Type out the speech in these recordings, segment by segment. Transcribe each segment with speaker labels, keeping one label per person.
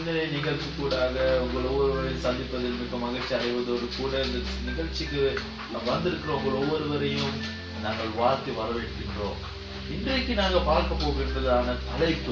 Speaker 1: இந்த நிகழ்ச்சி கூடாக உங்கள் ஒவ்வொருவரையும் சந்திப்பதில் மிக மகிழ்ச்சி அடைவதோடு கூட இந்த நிகழ்ச்சிக்கு வந்திருக்கிற உங்கள் ஒவ்வொருவரையும் நாங்கள் வாழ்த்து வரவேற்கின்றோம் இன்றைக்கு நாங்கள் பார்க்க போகின்றதான தலைப்பு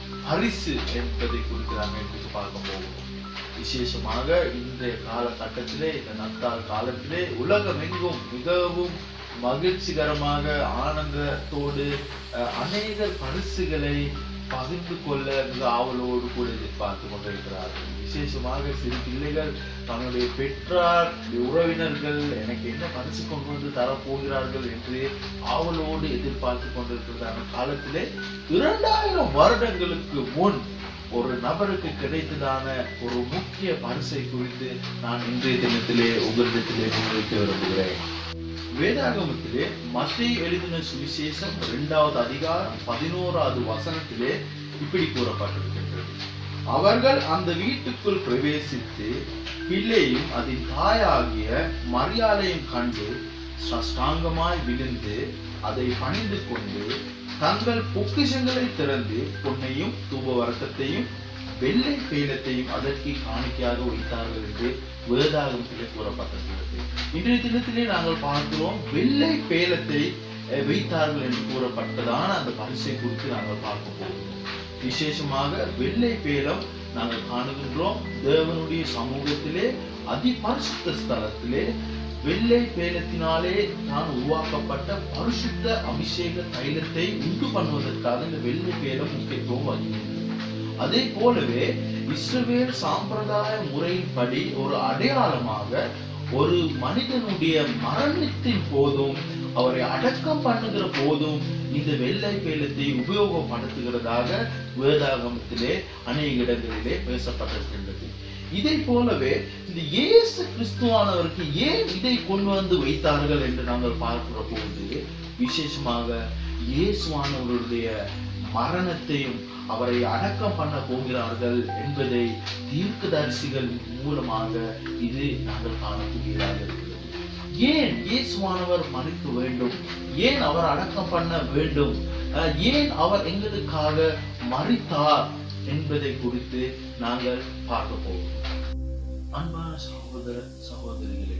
Speaker 1: பரிசு என்பதை குறித்து நாங்கள் இன்றைக்கு பார்க்க போகிறோம் விசேஷமாக இன்றைய காலகட்டத்திலே இந்த நத்தால் காலத்திலே உலகமெங்கும் மிகவும் மகிழ்ச்சிகரமாக ஆனந்தத்தோடு அஹ், அநேகர் பரிசுகளை பகிர்ந்து கொள்ள மிக ஆவலோடு கூட எதிர்பார்த்து கொண்டிருக்கிறார்கள் விசேஷமாக சிறு பிள்ளைகள் தன்னுடைய பெற்றார் உறவினர்கள் எனக்கு என்ன பரிசு கொண்டு வந்து தரப்போகிறார்கள் என்று ஆவலோடு எதிர்பார்த்து கொண்டிருக்கிறதான காலத்திலே இரண்டாயிரம் வருடங்களுக்கு முன் ஒரு நபருக்கு கிடைத்ததான ஒரு முக்கிய பரிசை குறித்து நான் இன்றைய தினத்திலே உங்களிடத்திலே முன்வைக்க விரும்புகிறேன் வேதாகமத்திலே மத்திய எழுதின சுவிசேஷம் இரண்டாவது அதிகாரம் பதினோராவது வசனத்திலே இப்படி கூறப்பட்டிருக்கின்றது அவர்கள் அந்த வீட்டுக்குள் பிரவேசித்து பிள்ளையும் அதன் தாயாகிய மரியாதையும் கண்டு சஷ்டாங்கமாய் விழுந்து அதை பணிந்து கொண்டு தங்கள் பொக்கிஷங்களை திறந்து பொன்னையும் தூப வர்க்கத்தையும் வெள்ளை பேலத்தையும் அதற்கு காணிக்கையாக வைத்தார்கள் என்று வேதாகமத்திலே கூறப்பட்டிருக்கிறது இன்றைய தினத்திலே நாங்கள் பார்க்கிறோம் வெள்ளை பேலத்தை அஹ், வைத்தார்கள் என்று கூறப்பட்டதான அந்த பரிசை குறித்து நாங்கள் பார்க்க போகிறோம் விசேஷமாக வெள்ளை பேலம் நாங்கள் காணுகின்றோம் தேவனுடைய சமூகத்திலே அதிபரிசுத்த ஸ்தலத்திலே வெள்ளை பேலத்தினாலே தான் உருவாக்கப்பட்ட பரிசுத்த அபிஷேக தைலத்தை உண்டு பண்ணுவதற்காக இந்த வெள்ளை பேலம் முக்கியத்துவம் வகிக்கிறது அதே போலவே இஸ்ரவேல் சாம்பிரதாய முறைப்படி ஒரு அடையாளமாக ஒரு மனிதனுடைய மரணத்தின் போதும் அவரை அடக்கம் பண்ணுகிற போதும் இந்த வெள்ளை பேலத்தை உபயோகப்படுத்துகிறதாக வேதாகமத்திலே அநேக இடங்களிலே பேசப்பட்டிருக்கின்றது இதை போலவே இந்த இயேசு கிறிஸ்துவானவருக்கு ஏன் இதை கொண்டு வந்து வைத்தார்கள் என்று நாங்கள் பார்க்கிற போது விசேஷமாக இயேசுவானவருடைய மரணத்தையும் அவரை அடக்கம் பண்ண போகிறார்கள் என்பதை தீர்க்கதரிசிகள் மூலமாக இது நாங்கள் காணக்கூடியதாக இருக்கிறது ஏன் இயேசுவானவர் மறிக்க வேண்டும் ஏன் அவர் அடக்கம் பண்ண வேண்டும் அஹ், ஏன் அவர் எங்களுக்காக மறித்தார் என்பதை குறித்து நாங்கள் பார்க்க போகிறோம் அன்பான சகோதர சகோதரிகளே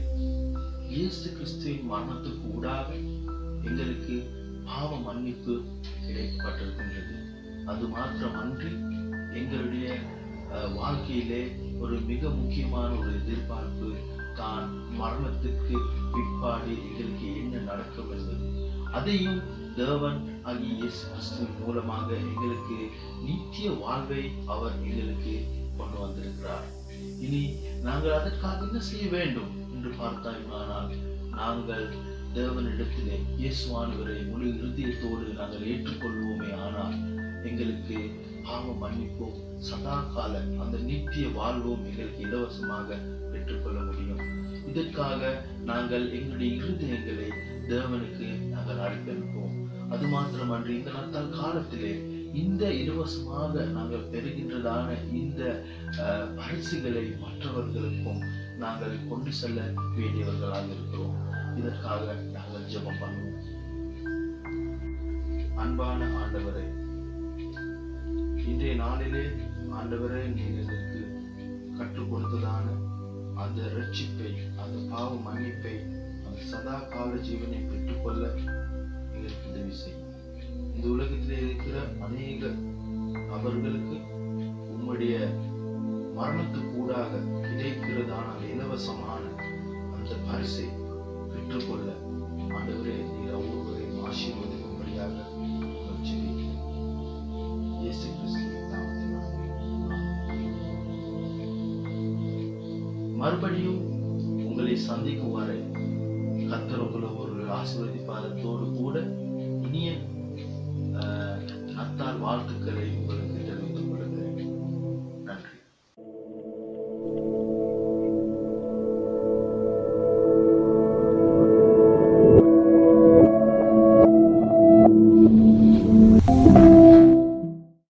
Speaker 1: இயேசு கிறிஸ்துவின் மரணத்துக்கு ஊடாக எங்களுக்கு பாவ மன்னிப்பு கிடைக்கப்பட்டிருக்கின்றது அது மாத்திரமன்றி எங்களுடைய அஹ், வாழ்க்கையிலே ஒரு மிக முக்கியமான ஒரு எதிர்பார்ப்பு தான் மரணத்துக்கு பிற்பாடு எங்களுக்கு என்ன நடக்கும் என்பது அதையும் தேவன் ஆகிய இயேசு கிறிஸ்துவின் மூலமாக எங்களுக்கு நித்திய வாழ்வை அவர் எங்களுக்கு கொண்டு வந்திருக்கிறார் இனி நாங்கள் அதற்காக என்ன செய்ய வேண்டும் என்று பார்த்தால் நாங்கள் தேவனிடத்திலே இயேசுவானவரை முழு இருதயத்தோடு நாங்கள் ஏற்றுக்கொள்வோமே ஆனால் எங்களுக்கு பாவ மன்னிப்போம் சதா கால அந்த நித்திய வாழ்வும் எங்களுக்கு இலவசமாக பெற்றுக்கொள்ள முடியும் இதற்காக நாங்கள் எங்களுடைய இருதயங்களை தேவனுக்கு நாங்கள் அர்ப்பணிப்போம் அது மாத்திரமன்றி இந்த நத்தால் காலத்திலே இந்த இலவசமாக நாங்கள் பெறுகின்றதான இந்த அஹ், பரிசுகளை மற்றவர்களுக்கும் நாங்கள் கொண்டு செல்ல வேண்டியவர்களாக இருக்கிறோம் இதற்காக நாங்கள் ஜெபம் பண்ணுவோம் அன்பான ஆண்டவரே இன்றைய நாளிலே ஆண்டவரே நீர் எங்களுக்கு கற்றுக் கொடுத்ததான அந்த ரட்சிப்பை அந்த பாவ மன்னிப்பை அந்த சதா கால ஜீவனை பெற்றுக்கொள்ள எங்களுக்கு உதவி செய்யும் இந்த உலகத்திலே இருக்கிற அநேக நபர்களுக்கு உம்முடைய மரணத்துக்கூடாக கிடைக்கிறதான அந்த இலவசமான அந்த பரிசை பெற்றுக்கொள்ள ஆண்டவரே நீர் ஒவ்வொருவரையும் ஆசீர்வதிக்கும்படியாக நாங்கள் ஜெபிக்கிறோம். இயேசு கிறிஸ்துவின் நாமத்தினாலே. மறுபடியும் உங்களை சந்திக்கும் வரை கத்தர் உங்களை ஒரு ஆசீர்வதிப்பாதத்தோடு கூட இனிய ஆஹ், நத்தார் வாழ்த்துக்களை